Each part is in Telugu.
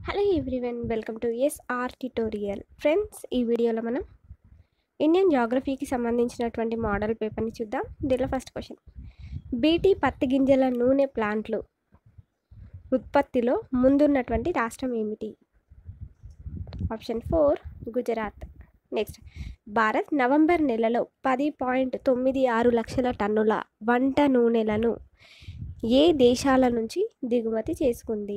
hello everyone welcome to SR tutorial friends ఈ వీడియోలో మనం ఇండియన్ జాగ్రఫీకి సంబంధించినటువంటి మోడల్ పేపర్ని చూద్దాం దీనిలో ఫస్ట్ క్వశ్చన్ బీటీ పత్తి గింజల నూనె ప్లాంట్లు ఉత్పత్తిలో ముందున్నటువంటి రాష్ట్రం ఏమిటి option four Gujarat next Bharat November నెలలో పది పాయింట్ తొమ్మిది ఆరు లక్షల టన్నుల వంట నూనెలను ఏ దేశాల నుంచి దిగుమతి చేసుకుంది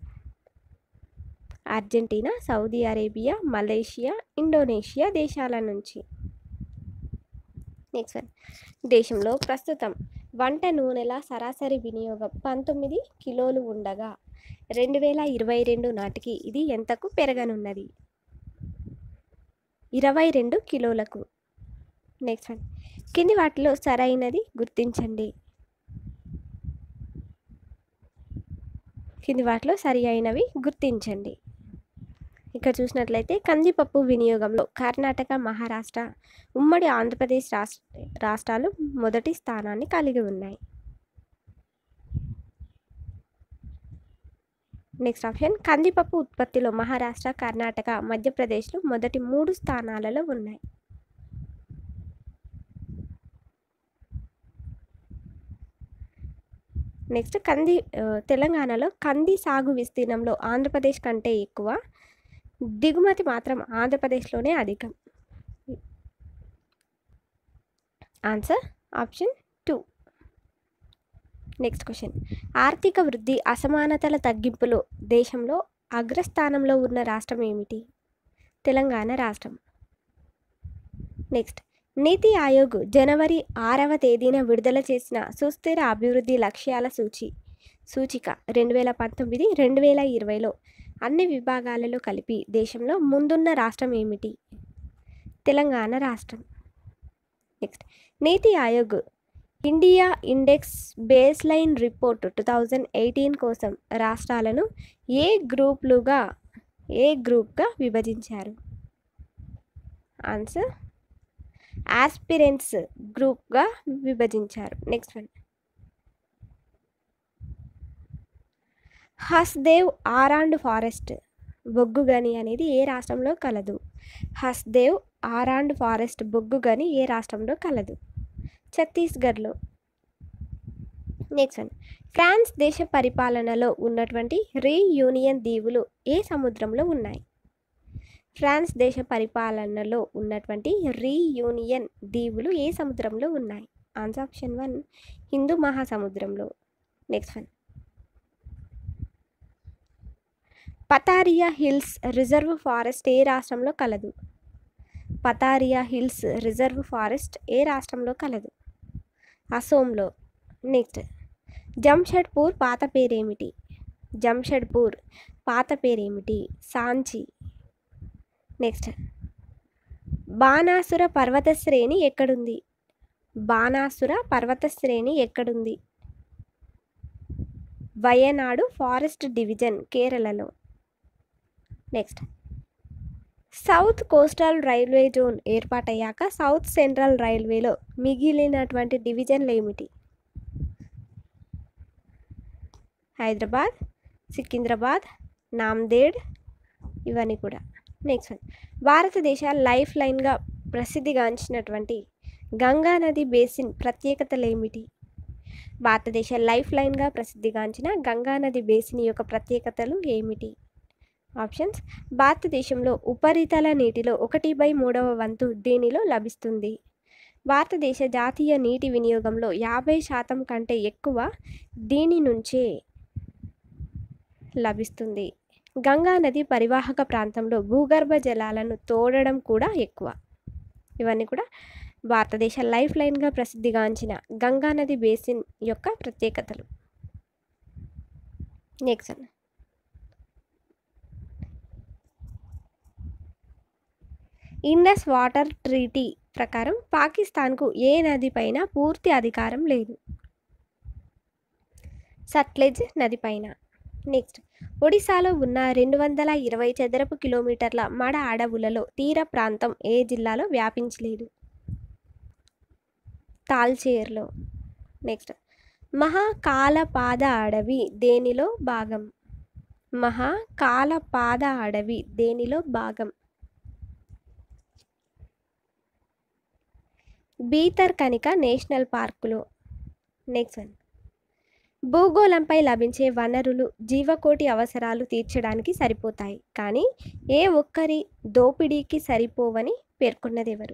Argentina Saudi Arabia Malaysia Indonesia దేశాల నుంచి నెక్స్ట్ వన్ దేశంలో ప్రస్తుతం వంట నూనెల సరాసరి వినియోగం పంతొమ్మిది కిలోలు ఉండగా రెండు వేల ఇరవై రెండు నాటికి ఇది ఎంతకు పెరగనున్నది ఇరవై రెండు కిలోలకు నెక్స్ట్ వన్ కింది వాటిలో సరైనది గుర్తించండి కింది వాటిలో సరి అయినవి గుర్తించండి ఇక్కడ చూసినట్లయితే కందిపప్పు వినియోగంలో కర్ణాటక మహారాష్ట్ర ఉమ్మడి ఆంధ్రప్రదేశ్ రాష్ట్ర రాష్ట్రాలు మొదటి స్థానాన్ని కలిగి ఉన్నాయి నెక్స్ట్ ఆప్షన్ కందిపప్పు ఉత్పత్తిలో మహారాష్ట్ర కర్ణాటక మధ్యప్రదేశ్లు మొదటి మూడు స్థానాలలో ఉన్నాయి నెక్స్ట్ కంది ఆ, తెలంగాణలో కంది సాగు విస్తీర్ణంలో ఆంధ్రప్రదేశ్ కంటే ఎక్కువ దిగుమతి మాత్రం ఆంధ్రప్రదేశ్లోనే అధికం answer option two next question ఆర్థిక వృద్ధి అసమానతల తగ్గింపులో దేశంలో అగ్రస్థానంలో ఉన్న రాష్ట్రం ఏమిటి తెలంగాణ రాష్ట్రం నెక్స్ట్ నీతి ఆయోగ్ జనవరి ఆరవ తేదీన విడుదల చేసిన సుస్థిర అభివృద్ధి లక్ష్యాల సూచి సూచిక రెండు వేల పంతొమ్మిది రెండు వేల ఇరవైలో అన్ని విభాగాలలో కలిపి దేశంలో ముందున్న రాష్ట్రం ఏమిటి తెలంగాణ రాష్ట్రం next NITI Aayog India index baseline report two thousand eighteen కోసం రాష్ట్రాలను ఏ గ్రూప్లుగా ఏ గ్రూప్గా విభజించారు ఆన్సర్ ఆస్పిరెంట్స్ గ్రూప్గా విభజించారు next one Hasdev Arand forest బొగ్గు గని అనేది ఏ రాష్ట్రంలో కలదు హస్దేవ్ ఆరాండ్ ఫారెస్ట్ బొగ్గు గని ఏ రాష్ట్రంలో కలదు ఛత్తీస్గఢ్లో నెక్స్ట్ వన్ ఫ్రాన్స్ దేశ పరిపాలనలో ఉన్నటువంటి రీయూనియన్ దీవులు ఏ సముద్రంలో ఉన్నాయి ఫ్రాన్స్ దేశ పరిపాలనలో ఉన్నటువంటి రీయూనియన్ దీవులు ఏ సముద్రంలో ఉన్నాయి ఆన్సర్ ఆప్షన్ వన్ హిందూ మహాసముద్రంలో next one Patharia hills reserve forest ఏ రాష్ట్రంలో కలదు పతారియా హిల్స్ రిజర్వ్ ఫారెస్ట్ ఏ రాష్ట్రంలో కలదు అసోంలో నెక్స్ట్ జంషెడ్పూర్ పాత పేరేమిటి జంషెడ్పూర్ పాత పేరేమిటి సాంచి నెక్స్ట్ బాణాసుర పర్వత శ్రేణి ఎక్కడుంది బాణాసుర పర్వత శ్రేణి ఎక్కడుంది వయనాడు ఫారెస్ట్ డివిజన్ కేరళలో next south coastal railway zone ఏర్పాటయ్యాక సౌత్ సెంట్రల్ రైల్వేలో మిగిలినటువంటి డివిజన్లు ఏమిటి హైదరాబాద్ సికింద్రాబాద్ నాందేడ్ ఇవన్నీ కూడా నెక్స్ట్ వన్ భారతదేశ లైఫ్ లైన్గా ప్రసిద్ధిగాంచినటువంటి గంగా నది బేసిన్ ప్రత్యేకతలు ఏమిటి భారతదేశ లైఫ్ లైన్గా ప్రసిద్ధిగాంచిన గంగా నది బేసిన్ యొక్క ప్రత్యేకతలు ఏమిటి ఆప్షన్స్ భారతదేశంలో ఉపరితల నీటిలో ఒకటి బై మూడవ వంతు దీనిలో లభిస్తుంది భారతదేశ జాతీయ నీటి వినియోగంలో యాభై శాతం కంటే ఎక్కువ దీని నుంచే లభిస్తుంది గంగా నది పరివాహక ప్రాంతంలో భూగర్భ జలాలను తోడడం కూడా ఎక్కువ ఇవన్నీ కూడా భారతదేశ లైఫ్ లైన్గా ప్రసిద్ధిగాంచిన గంగా నది బేసిన్ యొక్క ప్రత్యేకతలు నెక్స్ట్ అన్న ఇండస్ వాటర్ ట్రీటీ ప్రకారం పాకిస్తాన్కు ఏ నదిపైన పూర్తి అధికారం లేదు సట్లెజ్ నదిపైన నెక్స్ట్ ఒడిశాలో ఉన్న రెండు వందల ఇరవై చదరపు కిలోమీటర్ల మడ అడవులలో తీర ప్రాంతం ఏ జిల్లాలో వ్యాపించలేదు తాల్చేర్లో నెక్స్ట్ మహాకాలపాద అడవి దేనిలో భాగం మహా కాలపాద అడవి దేనిలో భాగం బీతర్ కనిక నేషనల్ పార్కులో నెక్స్ట్ వన్ భూగోళంపై లభించే వనరులు జీవకోటి అవసరాలు తీర్చడానికి సరిపోతాయి కానీ ఏ ఒక్కరి దోపిడీకి సరిపోవని పేర్కొన్నది ఎవరు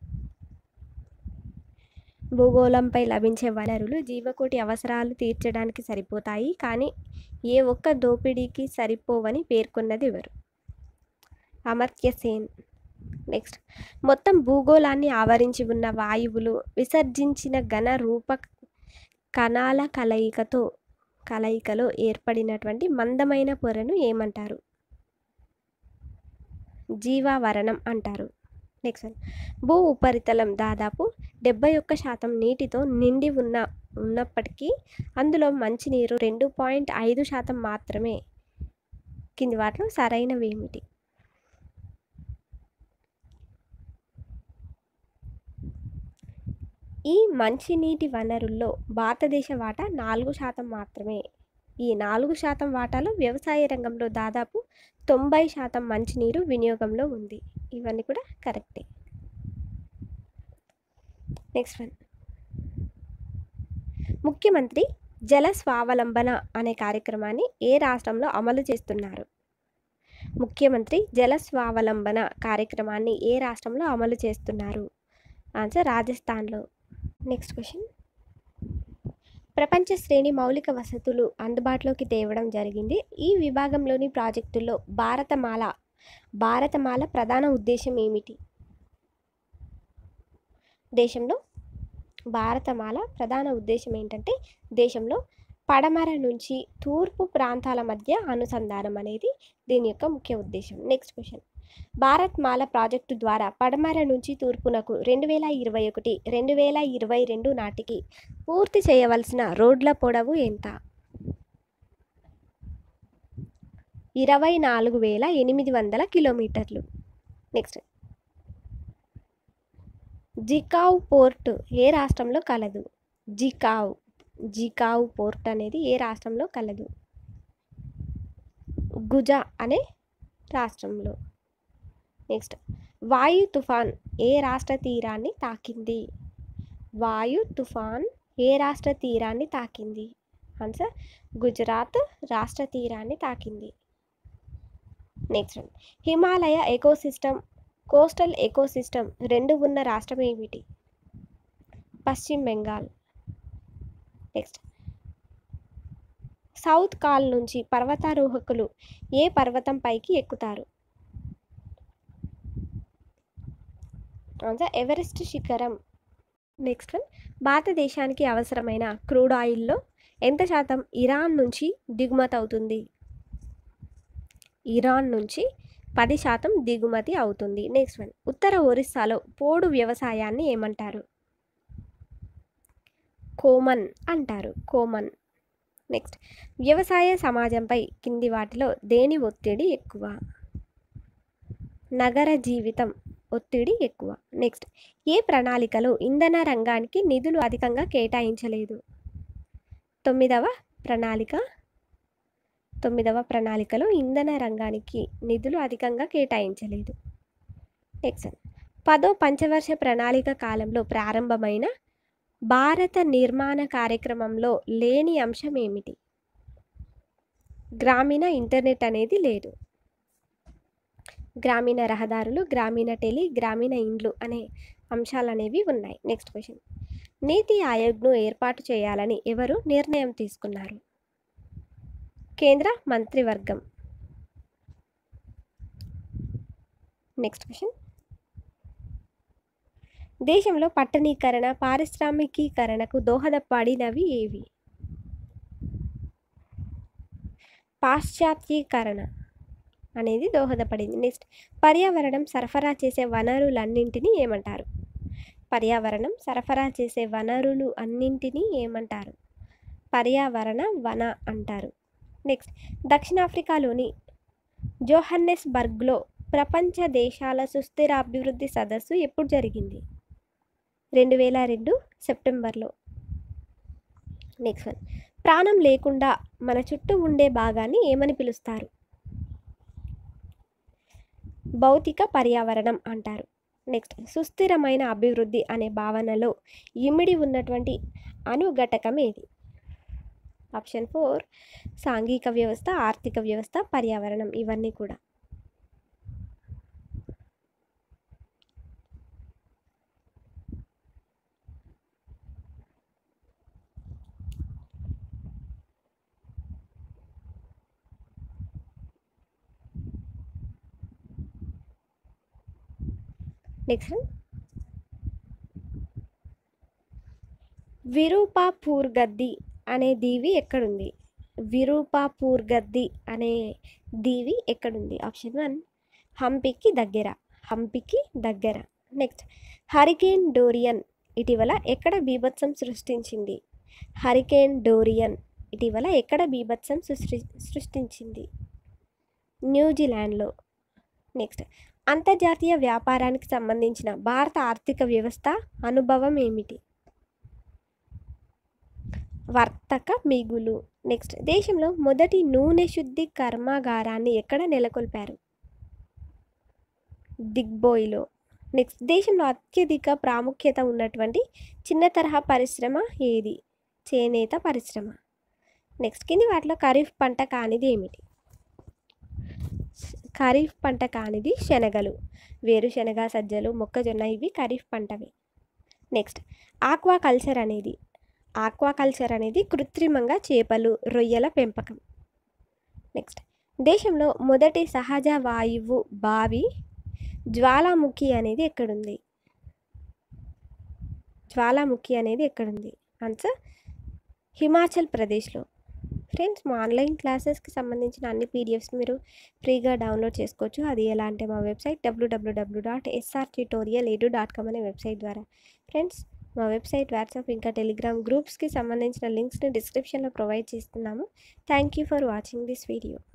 భూగోళంపై లభించే వనరులు జీవకోటి అవసరాలు తీర్చడానికి సరిపోతాయి కానీ ఏ ఒక్క దోపిడీకి సరిపోవని పేర్కొన్నది ఎవరు అమర్త్య సేన్ నెక్స్ట్ మొత్తం భూగోళాన్ని ఆవరించి ఉన్న వాయువులు విసర్జించిన ఘన రూప కణాల కలయికతో కలయికలో ఏర్పడినటువంటి మందమైన పొరను ఏమంటారు జీవావరణం అంటారు నెక్స్ట్ వన్ భూ ఉపరితలం దాదాపు డెబ్బై ఒక్క శాతం నీటితో నిండి ఉన్న ఉన్నప్పటికీ అందులో మంచినీరు రెండు పాయింట్ ఐదు శాతం మాత్రమే కింది వాటిలో సరైనవి ఏమిటి ఈ మంచినీటి వనరుల్లో భారతదేశ వాటా నాలుగు శాతం మాత్రమే ఈ నాలుగు శాతం వాటాలో వ్యవసాయ రంగంలో దాదాపు తొంభై శాతం మంచినీరు వినియోగంలో ఉంది ఇవన్నీ కూడా కరెక్టే నెక్స్ట్ వన్ ముఖ్యమంత్రి జల స్వావలంబన అనే కార్యక్రమాన్ని ఏ రాష్ట్రంలో అమలు చేస్తున్నారు ముఖ్యమంత్రి జల స్వావలంబన కార్యక్రమాన్ని ఏ రాష్ట్రంలో అమలు చేస్తున్నారు ఆన్సర్ రాజస్థాన్లో నెక్స్ట్ క్వశ్చన్ ప్రపంచ శ్రేణి మౌలిక వసతులు అందుబాటులోకి తేవడం జరిగింది ఈ విభాగంలోని ప్రాజెక్టుల్లో భారతమాల భారతమాల ప్రధాన ఉద్దేశం ఏమిటి దేశంలో భారతమాల ప్రధాన ఉద్దేశం ఏంటంటే దేశంలో పడమర నుంచి తూర్పు ప్రాంతాల మధ్య అనుసంధానం అనేది దీని యొక్క ముఖ్య ఉద్దేశం next question Bharat Mala project ద్వారా పడమర నుంచి తూర్పునకు రెండు వేల ఇరవై ఒకటి రెండు వేల ఇరవై రెండు నాటికి పూర్తి చేయవలసిన రోడ్ల పొడవు ఎంత ఇరవై నాలుగు వేల ఎనిమిది వందల కిలోమీటర్లు నెక్స్ట్ జికావ్ పోర్ట్ ఏ రాష్ట్రంలో కలదు జికావ్ జికావ్ పోర్ట్ అనేది ఏ రాష్ట్రంలో కలదు గుజా అనే రాష్ట్రంలో నెక్స్ట్ వాయు తుఫాన్ ఏ రాష్ట్ర తీరాన్ని తాకింది వాయు తుఫాన్ ఏ రాష్ట్ర తీరాన్ని తాకింది ఆన్సర్ గుజరాత్ రాష్ట్ర తీరాన్ని తాకింది next Himalaya ecosystem coastal ecosystem రెండు ఉన్న రాష్ట్రం ఏమిటి పశ్చిమ బెంగాల్ నెక్స్ట్ సౌత్ కాల్ నుంచి పర్వతారోహకులు ఏ పర్వతం పైకి ఎక్కుతారు ఆన్సర్ ఎవరెస్ట్ శిఖరం నెక్స్ట్ వన్ భారతదేశానికి అవసరమైన క్రూడ్ ఆయిల్లో ఎంత శాతం ఇరాన్ నుంచి దిగుమతి అవుతుంది ఇరాన్ నుంచి పది శాతం దిగుమతి అవుతుంది నెక్స్ట్ వన్ ఉత్తర ఒరిస్సాలో పోడు వ్యవసాయాన్ని ఏమంటారు కోమన్ అంటారు కోమన్ నెక్స్ట్ వ్యవసాయ సమాజంపై కింది వాటిలో దేని ఒత్తిడి ఎక్కువ నగర జీవితం ఒత్తిడి ఎక్కువ నెక్స్ట్ ఏ ప్రణాళికలో ఇంధన రంగానికి నిధులు అధికంగా కేటాయించలేదు తొమ్మిదవ ప్రణాళిక తొమ్మిదవ ప్రణాళికలో ఇంధన రంగానికి నిధులు అధికంగా కేటాయించలేదు నెక్స్ట్ పదో పంచవర్ష ప్రణాళిక కాలంలో ప్రారంభమైన భారత నిర్మాణ కార్యక్రమంలో లేని అంశం ఏమిటి గ్రామీణ ఇంటర్నెట్ అనేది లేదు గ్రామీణ రహదారులు గ్రామీణ టెలి గ్రామీణ ఇండ్లు అనే అంశాలు అనేవి ఉన్నాయి నెక్స్ట్ క్వశ్చన్ నీతి ఆయోగ్ను ఏర్పాటు చేయాలని ఎవరు నిర్ణయం తీసుకున్నారు కేంద్ర మంత్రివర్గం నెక్స్ట్ క్వశ్చన్ దేశంలో పట్టణీకరణ పారిశ్రామికీకరణకు దోహదపడినవి ఏవి పాశ్చాత్యీకరణ అనేది దోహదపడింది నెక్స్ట్ పర్యావరణం సరఫరా చేసే వనరులన్నింటినీ ఏమంటారు పర్యావరణం సరఫరా చేసే వనరులు అన్నింటినీ ఏమంటారు పర్యావరణ వన అంటారు నెక్స్ట్ దక్షిణాఫ్రికాలోని జోహన్నెస్బర్గ్లో ప్రపంచ దేశాల సుస్థిర అభివృద్ధి సదస్సు ఎప్పుడు జరిగింది రెండు వేల రెండు సెప్టెంబర్లో నెక్స్ట్ వన్ ప్రాణం లేకుండా మన చుట్టూ ఉండే భాగాన్ని ఏమని పిలుస్తారు భౌతిక పర్యావరణం అంటారు నెక్స్ట్ సుస్థిరమైన అభివృద్ధి అనే భావనలో ఇమిడి ఉన్నటువంటి అనుఘటకం ఏది ఆప్షన్ ఫోర్ సాంఘిక వ్యవస్థ ఆర్థిక వ్యవస్థ పర్యావరణం ఇవన్నీ కూడా నెక్స్ట్ విరూపాపూర్ గద్ది అనే దీవి ఎక్కడుంది విరూపాపూర్ గద్ది అనే దీవి ఎక్కడుంది ఆప్షన్ వన్ హంపికి దగ్గర హంపికి దగ్గర నెక్స్ట్ హరికేన్ డోరియన్ ఇటీవల ఎక్కడ బీభత్సం సృష్టించింది హరికేన్ డోరియన్ ఇటీవల ఎక్కడ బీభత్సం సృష్టి సృష్టించింది న్యూజిలాండ్లో నెక్స్ట్ అంతర్జాతీయ వ్యాపారానికి సంబంధించిన భారత ఆర్థిక వ్యవస్థ అనుభవం ఏమిటి వర్తక మిగులు నెక్స్ట్ దేశంలో మొదటి నూనె శుద్ధి కర్మాగారాన్ని ఎక్కడ నెలకొల్పారు దిగ్బోయిలో నెక్స్ట్ దేశంలో అత్యధిక ప్రాముఖ్యత ఉన్నటువంటి చిన్న తరహా పరిశ్రమ ఏది చేనేత పరిశ్రమ నెక్స్ట్ కింది వాటిలో ఖరీఫ్ పంట కానిది ఏమిటి ఖరీఫ్ పంట కానిది శనగలు వేరుశనగ సజ్జలు మొక్కజొన్న ఇవి ఖరీఫ్ పంటవి నెక్స్ట్ ఆక్వా కల్చర్ అనేది ఆక్వా కల్చర్ అనేది కృత్రిమంగా చేపలు రొయ్యల పెంపకం నెక్స్ట్ దేశంలో మొదటి సహజ వాయువు బావి జ్వాలాముఖి అనేది ఎక్కడుంది జ్వాలాముఖి అనేది ఎక్కడుంది ఆన్సర్ హిమాచల్ ప్రదేశ్లో ఫ్రెండ్స్ మా ఆన్లైన్ క్లాసెస్కి సంబంధించిన అన్ని పీడిఎఫ్స్ మీరు ఫ్రీగా డౌన్లోడ్ చేసుకోవచ్చు అది ఎలా అంటే మా website WWW dot SR tutorial edu dot com అనే వెబ్సైట్ ద్వారా ఫ్రెండ్స్ మా వెబ్సైట్ వాట్సాప్ ఇంకా టెలిగ్రామ్ గ్రూప్స్కి సంబంధించిన లింక్స్ని డిస్క్రిప్షన్లో ప్రొవైడ్ చేస్తున్నాము thank you for watching this video